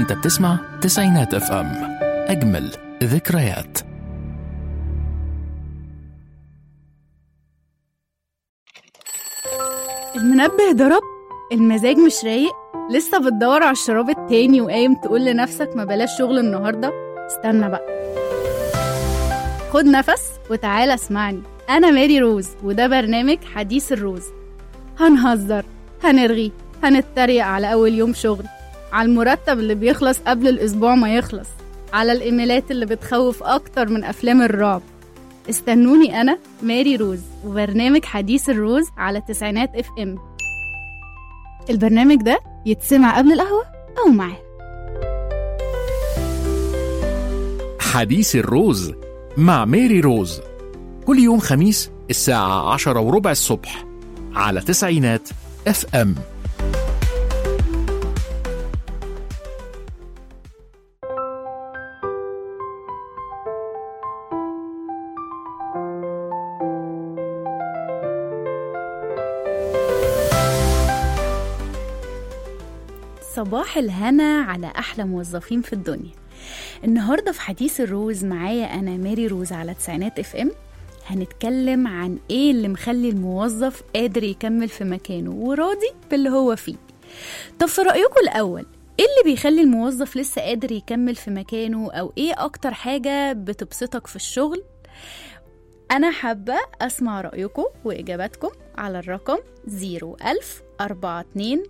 انت بتسمع تسعينات اف ام اجمل ذكريات المنبه ضرب المزاج مش رايق لسه بتدور على الشراب التاني وقايم تقول لنفسك ما بلاش شغل النهارده استنى بقى خد نفس وتعالى اسمعني انا ماري روز وده برنامج حديث الروز هنهزر هنرغي هنتريق على اول يوم شغل على المرتب اللي بيخلص قبل الاسبوع ما يخلص على الايميلات اللي بتخوف اكتر من افلام الرعب استنوني انا ماري روز وبرنامج حديث الروز على تسعينات اف ام البرنامج ده يتسمع قبل القهوه او معاه حديث الروز مع ميري روز كل يوم خميس الساعة عشرة وربع الصبح على تسعينات اف ام صباح الهنا على احلى موظفين في الدنيا النهارده في حديث الروز معايا انا ماري روز على تسعينات اف ام هنتكلم عن ايه اللي مخلي الموظف قادر يكمل في مكانه وراضي باللي هو فيه طب في رايكم الاول ايه اللي بيخلي الموظف لسه قادر يكمل في مكانه او ايه اكتر حاجه بتبسطك في الشغل أنا حابة أسمع رأيكم وإجاباتكم على الرقم 01000 42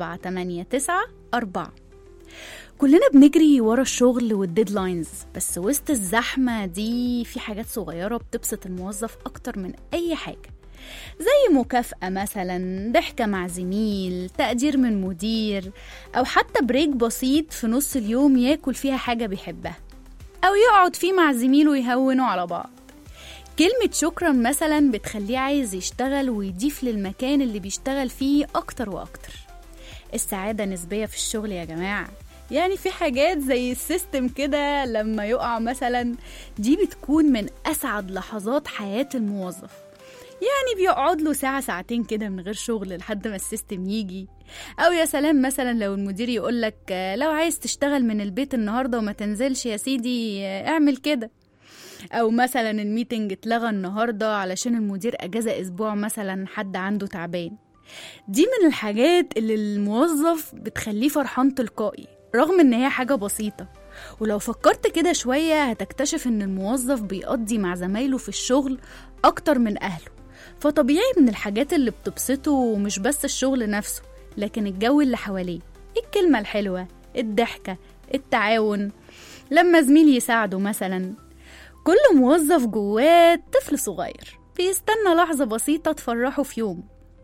789 4 كلنا بنجري ورا الشغل والديدلاينز بس وسط الزحمة دي في حاجات صغيرة بتبسط الموظف أكتر من أي حاجة زي مكافأة مثلا ضحكة مع زميل تقدير من مدير أو حتى بريك بسيط في نص اليوم ياكل فيها حاجة بيحبها أو يقعد فيه مع زميله يهونوا على بعض كلمة شكرا مثلا بتخليه عايز يشتغل ويضيف للمكان اللي بيشتغل فيه أكتر وأكتر السعادة نسبية في الشغل يا جماعة يعني في حاجات زي السيستم كده لما يقع مثلا دي بتكون من أسعد لحظات حياة الموظف يعني بيقعد له ساعة ساعتين كده من غير شغل لحد ما السيستم يجي أو يا سلام مثلا لو المدير يقولك لو عايز تشتغل من البيت النهاردة وما تنزلش يا سيدي اعمل كده او مثلا الميتنج اتلغى النهارده علشان المدير اجازه اسبوع مثلا حد عنده تعبان دي من الحاجات اللي الموظف بتخليه فرحان تلقائي رغم ان هي حاجه بسيطه ولو فكرت كده شويه هتكتشف ان الموظف بيقضي مع زمايله في الشغل اكتر من اهله فطبيعي من الحاجات اللي بتبسطه مش بس الشغل نفسه لكن الجو اللي حواليه الكلمه الحلوه الضحكه التعاون لما زميل يساعده مثلا كل موظف جواه طفل صغير بيستنى لحظة بسيطة تفرحه في يوم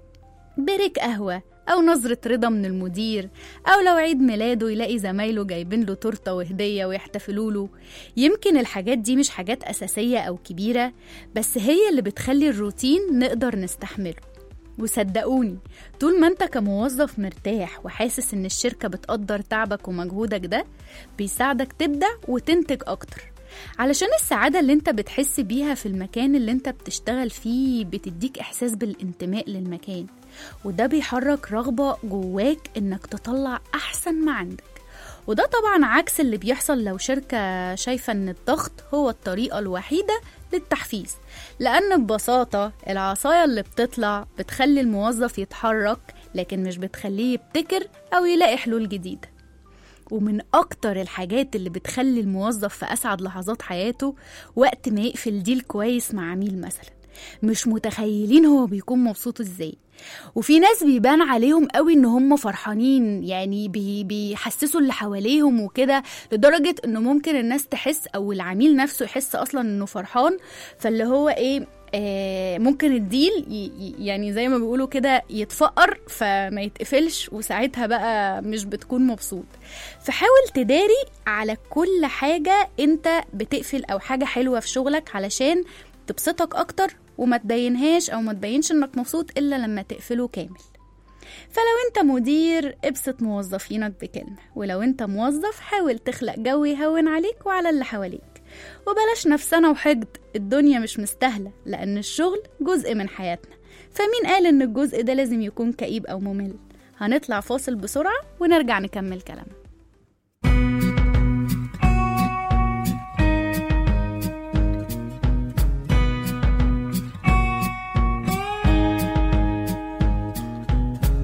بريك قهوة أو نظرة رضا من المدير أو لو عيد ميلاده يلاقي زمايله جايبين له تورتة وهدية ويحتفلوا له يمكن الحاجات دي مش حاجات أساسية أو كبيرة بس هي اللي بتخلي الروتين نقدر نستحمله وصدقوني طول ما انت كموظف مرتاح وحاسس ان الشركة بتقدر تعبك ومجهودك ده بيساعدك تبدع وتنتج أكتر علشان السعادة اللي انت بتحس بيها في المكان اللي انت بتشتغل فيه بتديك إحساس بالانتماء للمكان وده بيحرك رغبة جواك انك تطلع أحسن ما عندك وده طبعا عكس اللي بيحصل لو شركة شايفة ان الضغط هو الطريقة الوحيدة للتحفيز لأن ببساطة العصاية اللي بتطلع بتخلي الموظف يتحرك لكن مش بتخليه يبتكر أو يلاقي حلول جديدة ومن أكتر الحاجات اللي بتخلي الموظف في أسعد لحظات حياته وقت ما يقفل ديل كويس مع عميل مثلا مش متخيلين هو بيكون مبسوط ازاي وفي ناس بيبان عليهم قوي ان هم فرحانين يعني بي بيحسسوا اللي حواليهم وكده لدرجة انه ممكن الناس تحس او العميل نفسه يحس اصلا انه فرحان فاللي هو ايه آه ممكن الديل يعني زي ما بيقولوا كده يتفقر فما يتقفلش وساعتها بقى مش بتكون مبسوط فحاول تداري على كل حاجة انت بتقفل او حاجة حلوة في شغلك علشان تبسطك اكتر وما تبينهاش او ما تبينش انك مبسوط الا لما تقفله كامل فلو انت مدير ابسط موظفينك بكلمة ولو انت موظف حاول تخلق جو يهون عليك وعلى اللي حواليك وبلاش نفسنا وحقد الدنيا مش مستاهلة لأن الشغل جزء من حياتنا فمين قال إن الجزء ده لازم يكون كئيب أو ممل هنطلع فاصل بسرعة ونرجع نكمل كلامنا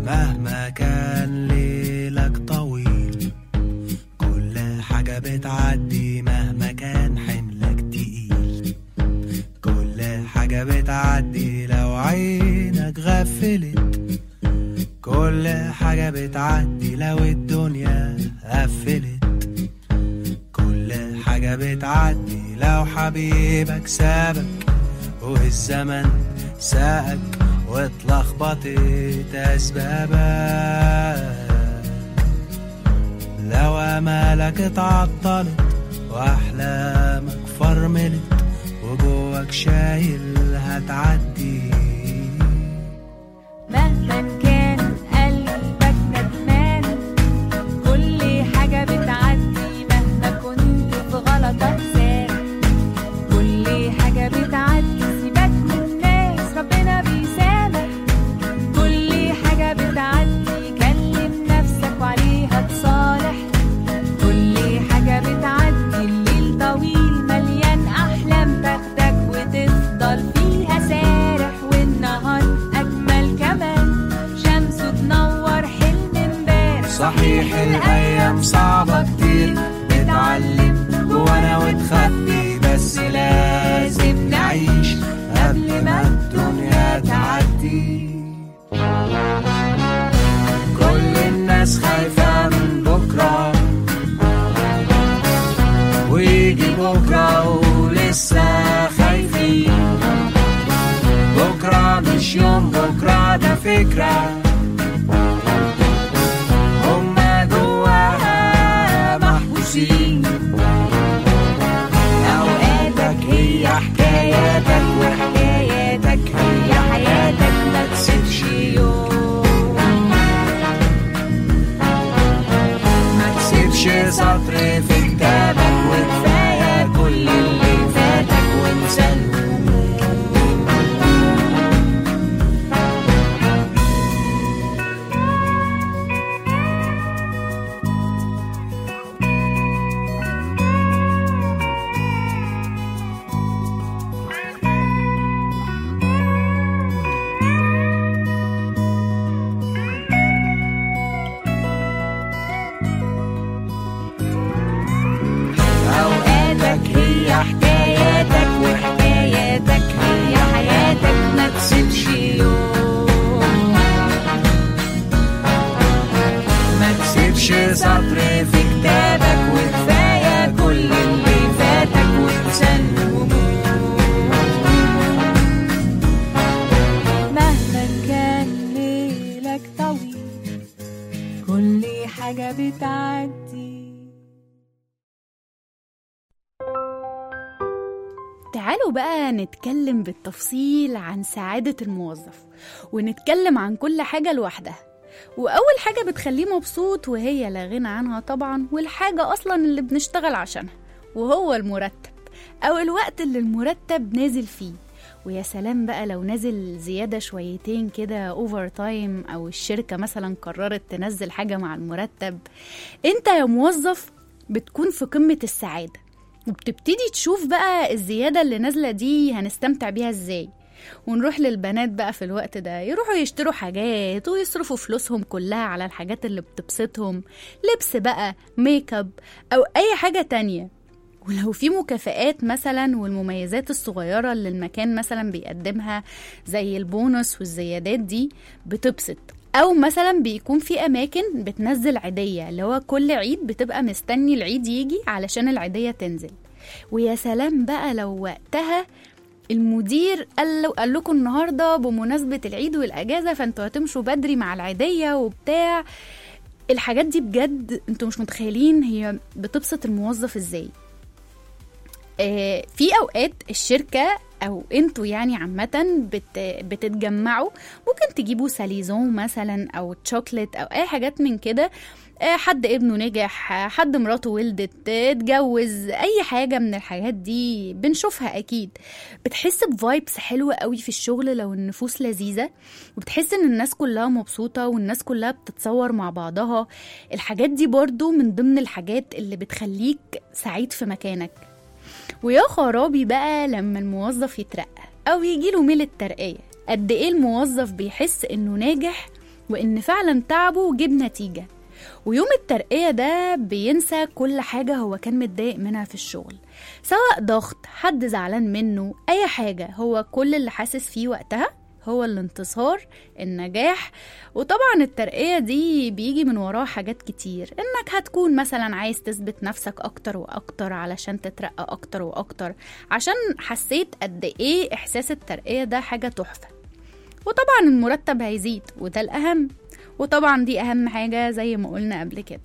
مهما كان ليلك طويل كل حاجة بتعدي مهما كان حملك تقيل كل حاجة بتعدي لو عينك غفلت كل حاجة بتعدي لو الدنيا قفلت كل حاجة بتعدي لو حبيبك سابك والزمن ساقك واتلخبطت أسبابك لو أمالك اتعطلت وأحلامك فرملت وجواك شايل هتعدي مهما كان قلبك ندمان كل حاجة بتعدي مهما كنت في غلط أحسان كل حاجة بتعدي سيبك من الناس ربنا بيسامح كل حاجة بتعدي كلم نفسك وعليها تصالح كل حاجة بتعدي الليل طويل مليان أحلام تاخدك وتفضل فيها سارح والنهار أجمل كمان شمسه تنور حلم امبارح صحيح الأيام صعبة كتير بتعلم جوانا وتخبي بس لازم نعيش قبل ما الدنيا تعدي كل الناس خايفة من بكرة ويجي بكرة ولسه خايفين بكرة مش يوم بكرة ده فكرة هما جواها محبوسين أوقاتك هي حكاياتك وحكاياتك هي حياتك ما تسيبش يوم ما تسيبش سطر في كتابك وكفاية كل اللي فاتك وانسى الهموم أوقاتك هي حكاياتك وحكاياتك هي حياتك ما تسيبش يوم ما تسيبش سطر في كتابك وكفاية كل اللي فاتك وانسى الهموم مهما كان ليلك طويل كل حاجة بتعدي تعالوا بقى نتكلم بالتفصيل عن سعادة الموظف ونتكلم عن كل حاجة لوحدها وأول حاجة بتخليه مبسوط وهي لا غنى عنها طبعا والحاجة أصلا اللي بنشتغل عشانها وهو المرتب أو الوقت اللي المرتب نازل فيه ويا سلام بقى لو نازل زيادة شويتين كده اوفر تايم أو الشركة مثلا قررت تنزل حاجة مع المرتب انت يا موظف بتكون في قمة السعادة وبتبتدي تشوف بقى الزيادة اللي نازلة دي هنستمتع بيها ازاي ونروح للبنات بقى في الوقت ده يروحوا يشتروا حاجات ويصرفوا فلوسهم كلها على الحاجات اللي بتبسطهم لبس بقى ميك اب او اي حاجة تانية ولو في مكافآت مثلا والمميزات الصغيرة اللي المكان مثلا بيقدمها زي البونص والزيادات دي بتبسط أو مثلا بيكون في أماكن بتنزل عيدية اللي هو كل عيد بتبقى مستني العيد يجي علشان العيدية تنزل ويا سلام بقى لو وقتها المدير قال, له قال لكم النهارده بمناسبة العيد والأجازة فانتوا هتمشوا بدري مع العيدية وبتاع الحاجات دي بجد انتوا مش متخيلين هي بتبسط الموظف ازاي آه، في اوقات الشركه او انتوا يعني عامه بت بتتجمعوا ممكن تجيبوا ساليزون مثلا او تشوكلت او اي حاجات من كده آه، حد ابنه نجح آه، حد مراته ولدت آه، اتجوز اي حاجه من الحاجات دي بنشوفها اكيد بتحس بفايبس حلوه قوي في الشغل لو النفوس لذيذه وبتحس ان الناس كلها مبسوطه والناس كلها بتتصور مع بعضها الحاجات دي برضو من ضمن الحاجات اللي بتخليك سعيد في مكانك ويا خرابي بقى لما الموظف يترقى او يجيله ميل الترقية قد ايه الموظف بيحس انه ناجح وإن فعلا تعبه جيب نتيجة ويوم الترقية ده بينسى كل حاجة هو كان متضايق منها في الشغل سواء ضغط حد زعلان منه أي حاجة هو كل اللي حاسس فيه وقتها هو الانتصار النجاح وطبعا الترقية دي بيجي من وراها حاجات كتير انك هتكون مثلا عايز تثبت نفسك اكتر واكتر علشان تترقى اكتر واكتر عشان حسيت قد ايه احساس الترقية ده حاجة تحفة وطبعا المرتب هيزيد وده الأهم وطبعا دي أهم حاجة زي ما قلنا قبل كده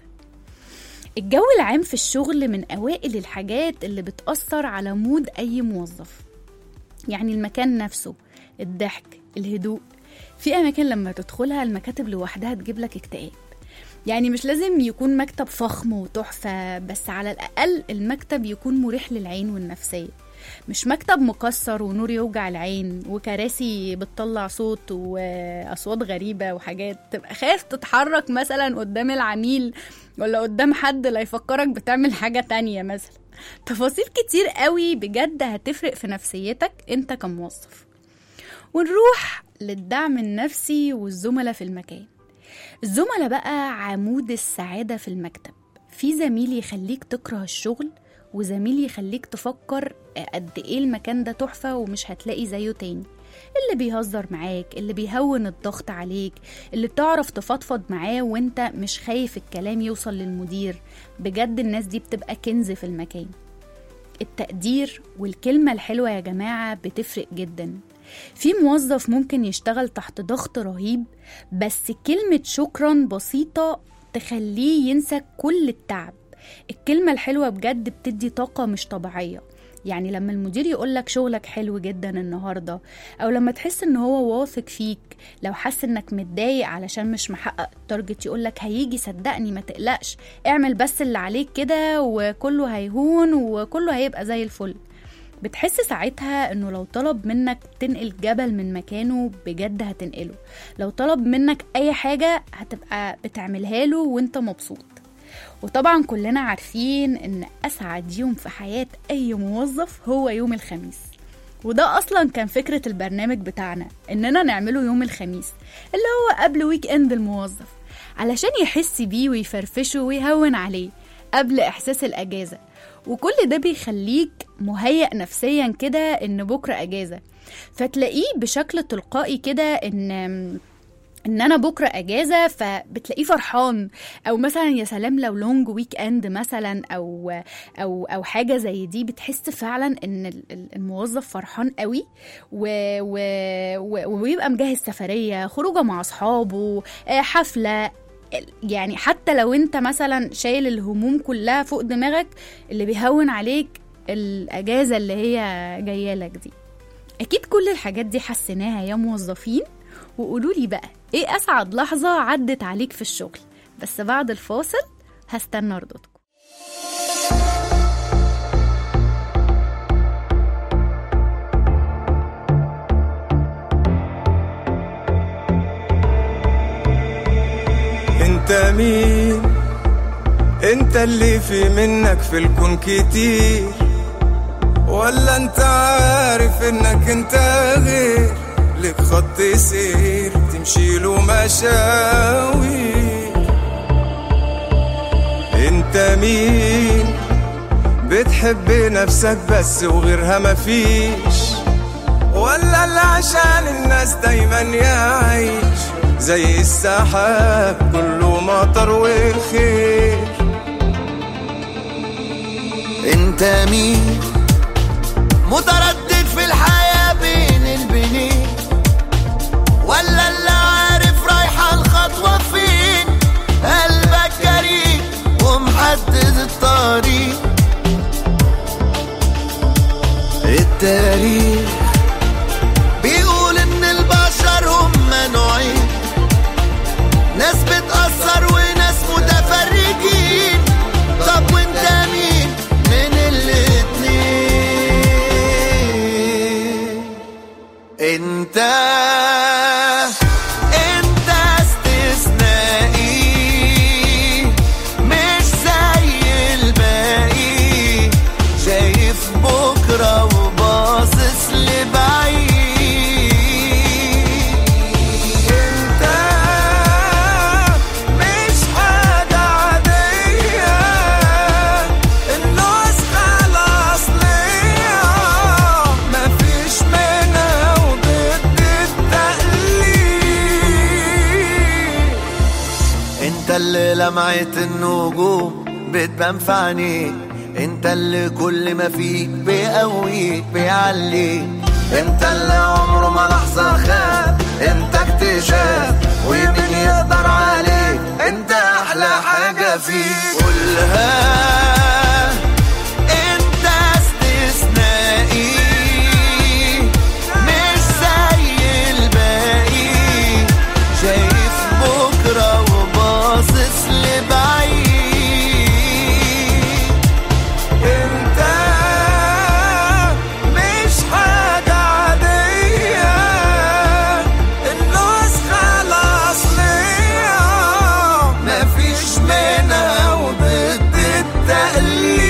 الجو العام في الشغل من أوائل الحاجات اللي بتأثر على مود أي موظف يعني المكان نفسه الضحك الهدوء في أماكن لما تدخلها المكاتب لوحدها تجيب لك اكتئاب يعني مش لازم يكون مكتب فخم وتحفة بس على الأقل المكتب يكون مريح للعين والنفسية مش مكتب مكسر ونور يوجع العين وكراسي بتطلع صوت واصوات غريبه وحاجات تبقى خايف تتحرك مثلا قدام العميل ولا قدام حد لا يفكرك بتعمل حاجه تانية مثلا تفاصيل كتير قوي بجد هتفرق في نفسيتك انت كموظف ونروح للدعم النفسي والزملاء في المكان الزملاء بقى عمود السعاده في المكتب في زميل يخليك تكره الشغل وزميل يخليك تفكر قد ايه المكان ده تحفة ومش هتلاقي زيه تاني اللي بيهزر معاك اللي بيهون الضغط عليك اللي بتعرف تفضفض معاه وانت مش خايف الكلام يوصل للمدير بجد الناس دي بتبقى كنز في المكان التقدير والكلمة الحلوة يا جماعة بتفرق جدا في موظف ممكن يشتغل تحت ضغط رهيب بس كلمة شكرا بسيطة تخليه ينسى كل التعب الكلمة الحلوة بجد بتدي طاقة مش طبيعية يعني لما المدير يقولك شغلك حلو جدا النهاردة أو لما تحس إن هو واثق فيك لو حس إنك متضايق علشان مش محقق التارجت يقولك هيجي صدقني ما تقلقش اعمل بس اللي عليك كده وكله هيهون وكله هيبقى زي الفل بتحس ساعتها انه لو طلب منك تنقل جبل من مكانه بجد هتنقله لو طلب منك اي حاجة هتبقى بتعملها له وانت مبسوط وطبعا كلنا عارفين ان اسعد يوم في حياة اي موظف هو يوم الخميس وده اصلا كان فكرة البرنامج بتاعنا اننا نعمله يوم الخميس اللي هو قبل ويك اند الموظف علشان يحس بيه ويفرفشه ويهون عليه قبل احساس الاجازة وكل ده بيخليك مهيأ نفسيا كده ان بكرة اجازة فتلاقيه بشكل تلقائي كده ان ان انا بكره اجازه فبتلاقيه فرحان او مثلا يا سلام لو لونج ويك اند مثلا او او او حاجه زي دي بتحس فعلا ان ال- ال- الموظف فرحان قوي و و و ويبقى مجهز سفريه خروجه مع اصحابه آه، حفله يعني حتى لو انت مثلا شايل الهموم كلها فوق دماغك اللي بيهون عليك الاجازه اللي هي جايه لك دي اكيد كل الحاجات دي حسيناها يا موظفين وقولوا لي بقى ايه اسعد لحظه عدت عليك في الشغل بس بعد الفاصل هستنى ردودكم انت مين انت اللي في منك في الكون كتير ولا انت عارف انك انت غير لك خط سير تمشي له مشاوي انت مين بتحب نفسك بس وغيرها مفيش ولا اللي عشان الناس دايما يعيش زي السحاب كله مطر وخير انت مين متردد في الحياة بين البنين ولا اللي عارف رايحة الخطوة فين قلبك جريء ومحدد الطريق التاريخ بيقول ان البشر هم نوعين ناس بتأثر وناس متفرجين طب وانت مين من الاتنين انت انت استثنائي مش زي الباقي شايف بكرة وباصص لبعيد انت انت اللي لمعت النجوم بتبان في عينيك انت اللي كل ما فيك بيقويك بيعليك انت اللي عمره ما لحظة خاب انت اكتشاف ومين يقدر عليك انت احلى حاجة فيك قولها انت استثنائي مش زي الباقي شايف بكرة وباصص لبعيد انت مش حاجة عادية النسخة الأصلية مفيش منها وضد التقليد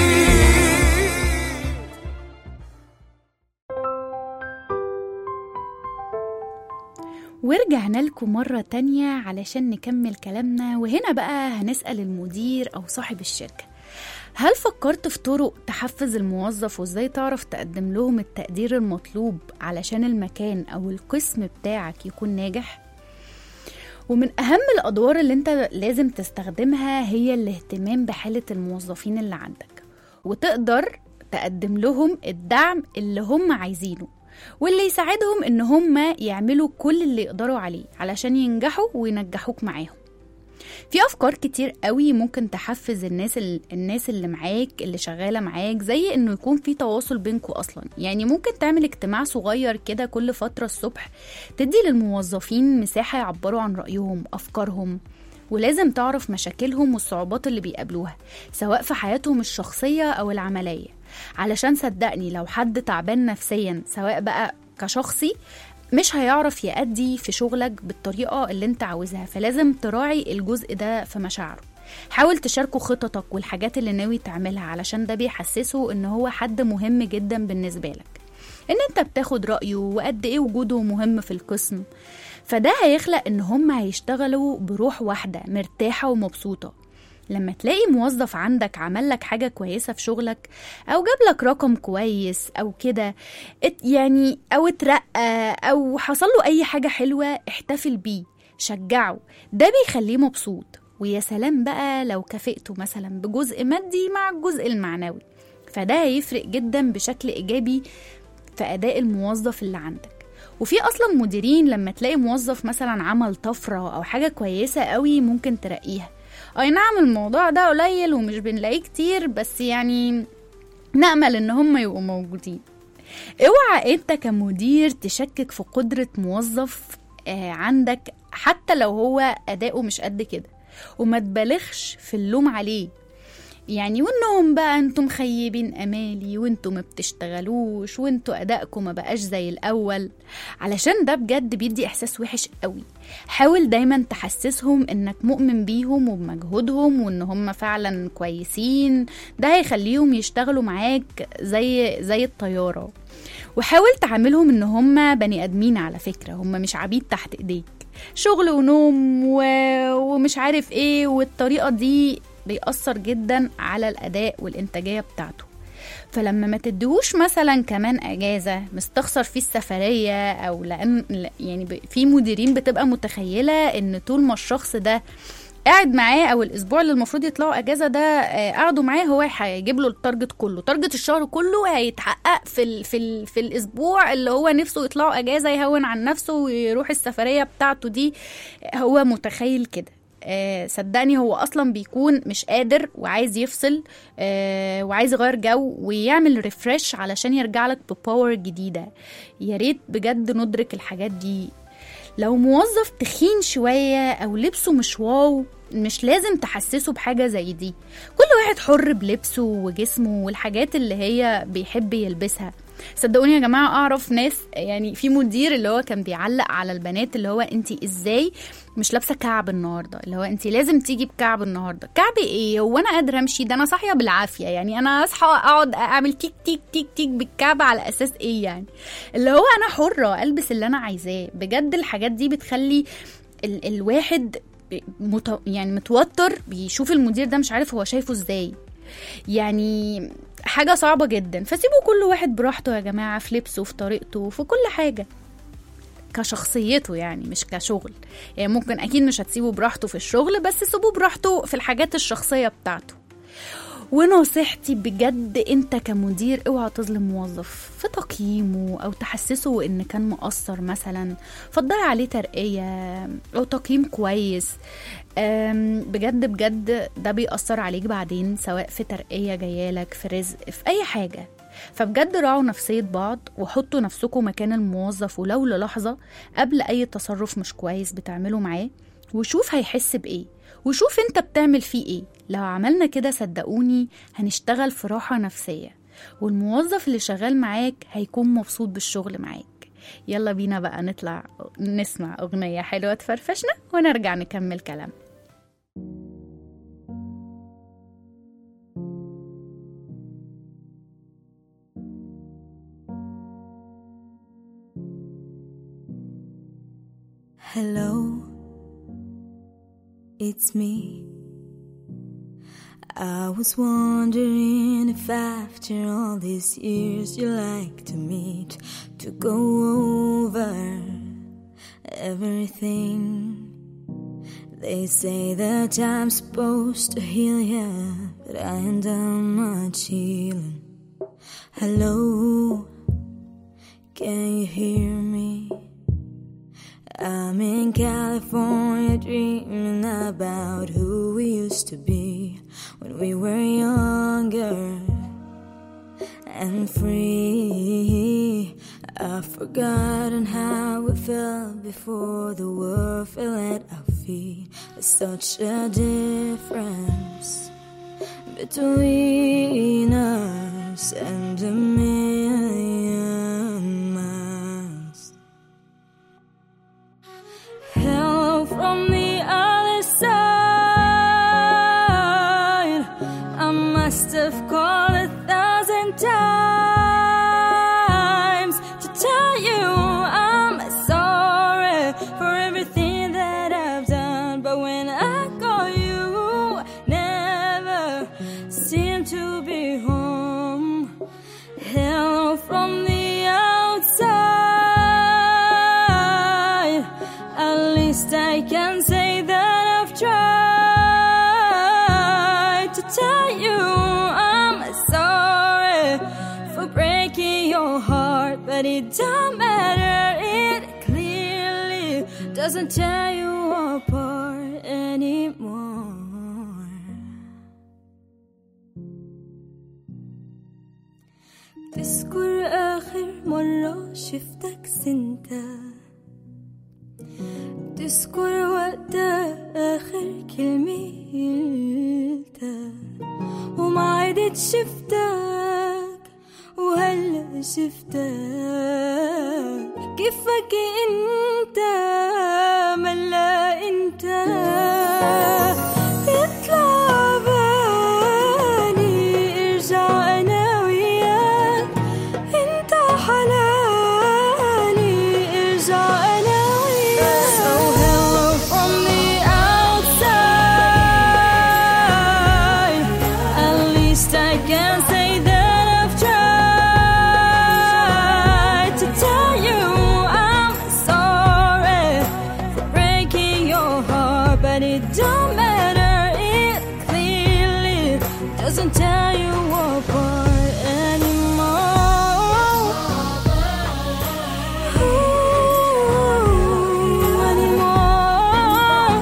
ورجعنا لكم مرة تانية علشان نكمل كلامنا وهنا بقى هنسأل المدير أو صاحب الشركة هل فكرت في طرق تحفز الموظف وازاي تعرف تقدم لهم التقدير المطلوب علشان المكان أو القسم بتاعك يكون ناجح؟ ومن أهم الأدوار اللي انت لازم تستخدمها هي الاهتمام بحالة الموظفين اللي عندك وتقدر تقدم لهم الدعم اللي هم عايزينه واللي يساعدهم ان هم يعملوا كل اللي يقدروا عليه علشان ينجحوا وينجحوك معاهم في افكار كتير قوي ممكن تحفز الناس ال... الناس اللي معاك اللي شغاله معاك زي انه يكون في تواصل بينكوا اصلا يعني ممكن تعمل اجتماع صغير كده كل فتره الصبح تدي للموظفين مساحه يعبروا عن رايهم افكارهم ولازم تعرف مشاكلهم والصعوبات اللي بيقابلوها سواء في حياتهم الشخصيه او العمليه علشان صدقني لو حد تعبان نفسيا سواء بقى كشخصي مش هيعرف يأدي في شغلك بالطريقة اللي انت عاوزها فلازم تراعي الجزء ده في مشاعره حاول تشاركه خططك والحاجات اللي ناوي تعملها علشان ده بيحسسه ان هو حد مهم جدا بالنسبة لك ان انت بتاخد رأيه وقد ايه وجوده مهم في القسم فده هيخلق ان هم هيشتغلوا بروح واحدة مرتاحة ومبسوطة لما تلاقي موظف عندك عمل لك حاجة كويسة في شغلك أو جاب لك رقم كويس أو كده ات- يعني أو اترقى أو حصل له أي حاجة حلوة احتفل بيه شجعه ده بيخليه مبسوط ويا سلام بقى لو كافئته مثلا بجزء مادي مع الجزء المعنوي فده هيفرق جدا بشكل إيجابي في أداء الموظف اللي عندك وفي اصلا مديرين لما تلاقي موظف مثلا عمل طفره او حاجه كويسه قوي ممكن ترقيها اي نعم الموضوع ده قليل ومش بنلاقيه كتير بس يعني نأمل ان هم يبقوا موجودين اوعى انت كمدير تشكك في قدرة موظف آه، عندك حتى لو هو اداؤه مش قد كده وما تبالغش في اللوم عليه يعني وانهم بقى انتم خيبين امالي وانتم ما بتشتغلوش وانتوا ادائكم ما بقاش زي الاول علشان ده بجد بيدي احساس وحش قوي حاول دايما تحسسهم انك مؤمن بيهم وبمجهودهم وان هم فعلا كويسين ده هيخليهم يشتغلوا معاك زي زي الطياره وحاول تعاملهم ان هم بني ادمين على فكره هم مش عبيد تحت ايديك شغل ونوم و... ومش عارف ايه والطريقه دي بيأثر جدا على الأداء والإنتاجية بتاعته فلما ما تديهوش مثلا كمان اجازه مستخسر فيه السفريه او لان يعني ب- في مديرين بتبقى متخيله ان طول ما الشخص ده قاعد معاه او الاسبوع اللي المفروض يطلعوا اجازه ده آه، قعدوا معاه هو هيجيب له التارجت كله تارجت الشهر كله هيتحقق في ال في ال في الاسبوع اللي هو نفسه يطلعوا اجازه يهون عن نفسه ويروح السفريه بتاعته دي هو متخيل كده آه، صدقني هو اصلا بيكون مش قادر وعايز يفصل آه، وعايز يغير جو ويعمل ريفرش علشان يرجع لك بباور جديده يا ريت بجد ندرك الحاجات دي لو موظف تخين شويه او لبسه مش واو مش لازم تحسسه بحاجه زي دي كل واحد حر بلبسه وجسمه والحاجات اللي هي بيحب يلبسها صدقوني يا جماعه اعرف ناس يعني في مدير اللي هو كان بيعلق على البنات اللي هو انت ازاي مش لابسه كعب النهارده اللي هو انت لازم تيجي بكعب النهارده كعب ايه هو انا قادره امشي ده انا صاحيه بالعافيه يعني انا اصحى اقعد اعمل تيك تيك تيك تيك بالكعب على اساس ايه يعني اللي هو انا حره البس اللي انا عايزاه بجد الحاجات دي بتخلي ال الواحد مت... يعني متوتر بيشوف المدير ده مش عارف هو شايفه ازاي يعني حاجة صعبة جدا فسيبوا كل واحد براحته يا جماعة في لبسه في طريقته في كل حاجة كشخصيته يعني مش كشغل يعني ممكن اكيد مش هتسيبه براحته في الشغل بس سيبوه براحته في الحاجات الشخصيه بتاعته ونصيحتي بجد انت كمدير اوعى تظلم موظف في تقييمه او تحسسه ان كان مقصر مثلا فتضيع عليه ترقية او تقييم كويس أم، بجد بجد ده بيأثر عليك بعدين سواء في ترقية جايالك في رزق في اي حاجة فبجد راعوا نفسية بعض وحطوا نفسكم مكان الموظف ولو للحظة قبل أي تصرف مش كويس بتعمله معاه وشوف هيحس بإيه وشوف انت بتعمل فيه ايه لو عملنا كده صدقوني هنشتغل في راحة نفسية والموظف اللي شغال معاك هيكون مبسوط بالشغل معاك يلا بينا بقى نطلع نسمع أغنية حلوة تفرفشنا ونرجع نكمل كلام Hello, it's me. I was wondering if after all these years you like to meet to go over everything. They say that time's supposed to heal ya, but I ain't done much healing. Hello, can you hear me? I'm in California dreaming about who we used to be when we were younger and free. I've forgotten how it felt before the world fell at our feet. There's such a difference between us and a million miles. Hello from the other side. I must have called a thousand times to tell you I'm sorry for everything that I've done. But when I call you, never seem to be home. Hello from the outside. At least I can say that I've tried to tell you I'm sorry for breaking your heart, but it don't matter. It clearly doesn't tear you apart anymore. تذكر آخر مرة شفتك سنتا تذكر وقتها آخر كلمة قلتها وما عدت شفتك وهلا شفتك كيفك انت ملا انت يطلع بالي ارجع انا وياك انت حلالي ارجع انا وياك So hello from the outside At least I can say that I've tried to tell you I'm sorry for breaking your heart But it don't matter, it clearly doesn't tear you apart anymore Ooh, anymore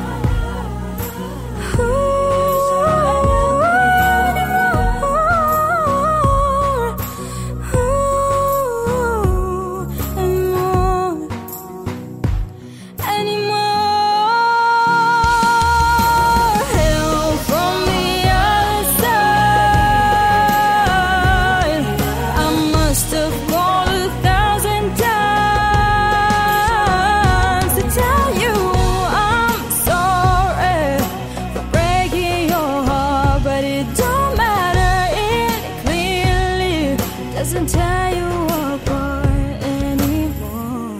Have called a thousand times to tell you I'm sorry for breaking your heart, but it don't matter. It clearly doesn't tear you apart anymore.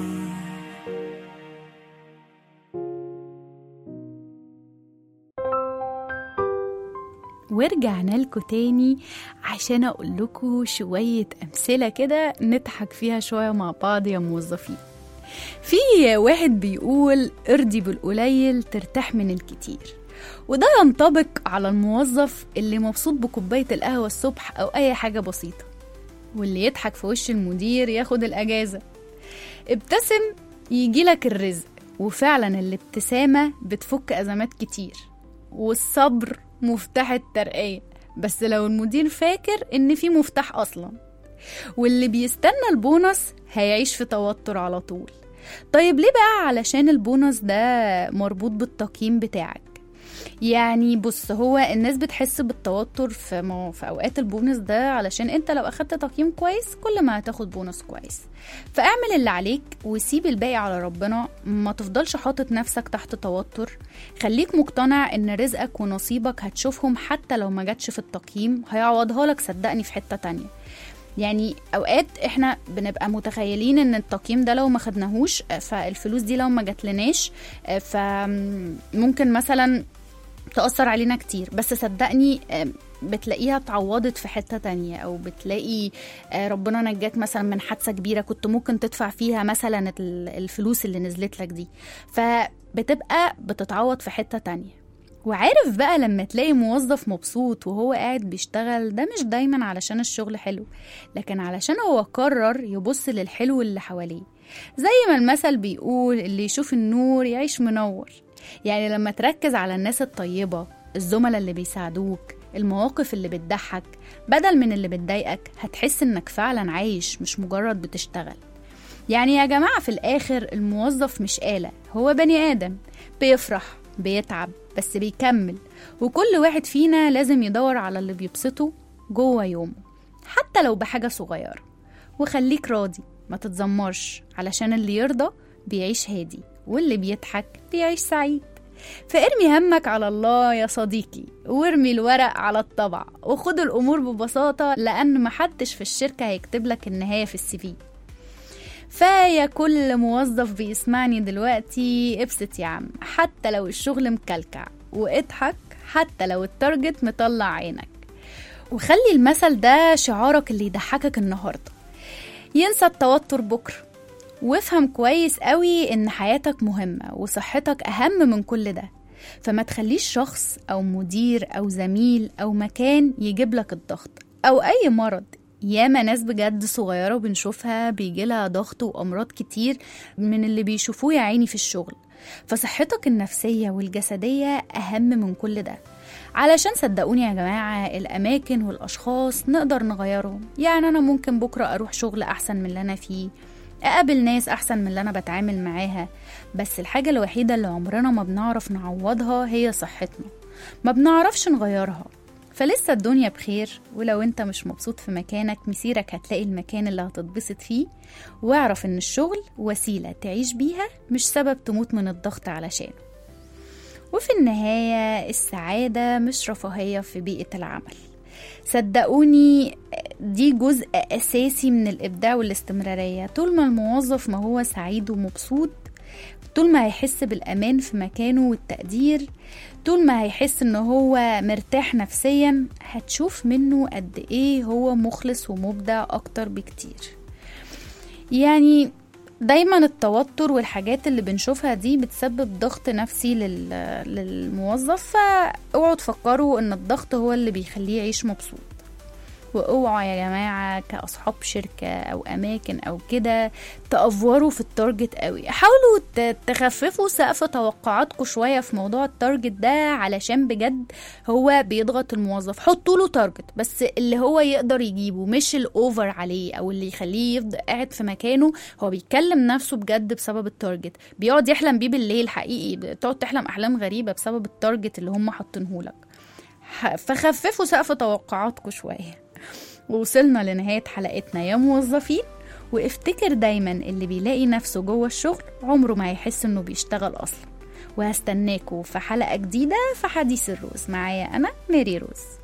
ورجعنا لكم تاني عشان اقول لكم شوية امثلة كده نضحك فيها شوية مع بعض يا موظفين في واحد بيقول ارضي بالقليل ترتاح من الكتير وده ينطبق على الموظف اللي مبسوط بكوباية القهوة الصبح أو أي حاجة بسيطة واللي يضحك في وش المدير ياخد الأجازة ابتسم يجيلك الرزق وفعلا الابتسامة بتفك أزمات كتير والصبر مفتاح الترقية بس لو المدير فاكر إن في مفتاح أصلا واللي بيستنى البونص هيعيش في توتر على طول طيب ليه بقى علشان البونص ده مربوط بالتقييم بتاعك يعني بص هو الناس بتحس بالتوتر في مو في اوقات البونص ده علشان انت لو اخدت تقييم كويس كل ما هتاخد بونص كويس فاعمل اللي عليك وسيب الباقي على ربنا ما تفضلش حاطط نفسك تحت توتر خليك مقتنع ان رزقك ونصيبك هتشوفهم حتى لو ما جاتش في التقييم هيعوضها لك صدقني في حتة تانية يعني اوقات احنا بنبقى متخيلين ان التقييم ده لو ما خدناهوش فالفلوس دي لو ما جاتلناش فممكن مثلا تأثر علينا كتير بس صدقني آه، بتلاقيها اتعوضت في حتة تانية أو بتلاقي آه، ربنا نجاك مثلا من حادثة كبيرة كنت ممكن تدفع فيها مثلا ال- الفلوس اللي نزلت لك دي فبتبقى بتتعوض في حتة تانية وعارف بقى لما تلاقي موظف مبسوط وهو قاعد بيشتغل ده مش دايما علشان الشغل حلو لكن علشان هو قرر يبص للحلو اللي حواليه زي ما المثل بيقول اللي يشوف النور يعيش منور يعني لما تركز على الناس الطيبة الزملاء اللي بيساعدوك المواقف اللي بتضحك بدل من اللي بتضايقك هتحس انك فعلا عايش مش مجرد بتشتغل يعني يا جماعة في الآخر الموظف مش آلة هو بني آدم بيفرح بيتعب بس بيكمل وكل واحد فينا لازم يدور على اللي بيبسطه جوه يومه حتى لو بحاجة صغيرة وخليك راضي ما تتذمرش علشان اللي يرضى بيعيش هادي واللي بيضحك بيعيش سعيد فارمي همك على الله يا صديقي وارمي الورق على الطبع وخد الأمور ببساطة لأن محدش في الشركة هيكتب لك النهاية في السي في فيا كل موظف بيسمعني دلوقتي ابسط يا عم حتى لو الشغل مكلكع واضحك حتى لو التارجت مطلع عينك وخلي المثل ده شعارك اللي يضحكك النهارده ينسى التوتر بكره وافهم كويس قوي ان حياتك مهمة وصحتك اهم من كل ده فما تخليش شخص او مدير او زميل او مكان يجيب لك الضغط او اي مرض ياما ناس بجد صغيرة بنشوفها بيجيلها ضغط وأمراض كتير من اللي بيشوفوه يا عيني في الشغل فصحتك النفسية والجسدية أهم من كل ده علشان صدقوني يا جماعة الأماكن والأشخاص نقدر نغيرهم يعني أنا ممكن بكرة أروح شغل أحسن من اللي أنا فيه أقابل ناس أحسن من اللي أنا بتعامل معاها بس الحاجة الوحيدة اللي عمرنا ما بنعرف نعوضها هي صحتنا ما بنعرفش نغيرها فلسه الدنيا بخير ولو انت مش مبسوط في مكانك مسيرك هتلاقي المكان اللي هتتبسط فيه واعرف ان الشغل وسيلة تعيش بيها مش سبب تموت من الضغط علشانه وفي النهاية السعادة مش رفاهية في بيئة العمل صدقوني دي جزء أساسي من الإبداع والاستمرارية طول ما الموظف ما هو سعيد ومبسوط طول ما هيحس بالأمان في مكانه والتقدير طول ما هيحس ان هو مرتاح نفسيا هتشوف منه قد ايه هو مخلص ومبدع اكتر بكتير يعني دايما التوتر والحاجات اللي بنشوفها دي بتسبب ضغط نفسي لل... للموظف فاوعوا تفكروا ان الضغط هو اللي بيخليه يعيش مبسوط واوعوا يا جماعة كأصحاب شركة أو أماكن أو كده تأفوروا في التارجت قوي حاولوا ت- تخففوا سقف توقعاتكم شوية في موضوع التارجت ده علشان بجد هو بيضغط الموظف حطوا له تارجت بس اللي هو يقدر يجيبه مش الأوفر عليه أو اللي يخليه يفضل قاعد في مكانه هو بيكلم نفسه بجد بسبب التارجت بيقعد يحلم بيه بالليل حقيقي بتقعد تحلم أحلام غريبة بسبب التارجت اللي هم حاطينهولك ح- فخففوا سقف توقعاتكم شوية ووصلنا لنهاية حلقتنا يا موظفين وافتكر دايما اللي بيلاقي نفسه جوه الشغل عمره ما هيحس انه بيشتغل اصلا وهستناكوا في حلقة جديدة في حديث الروز معايا انا ميري روز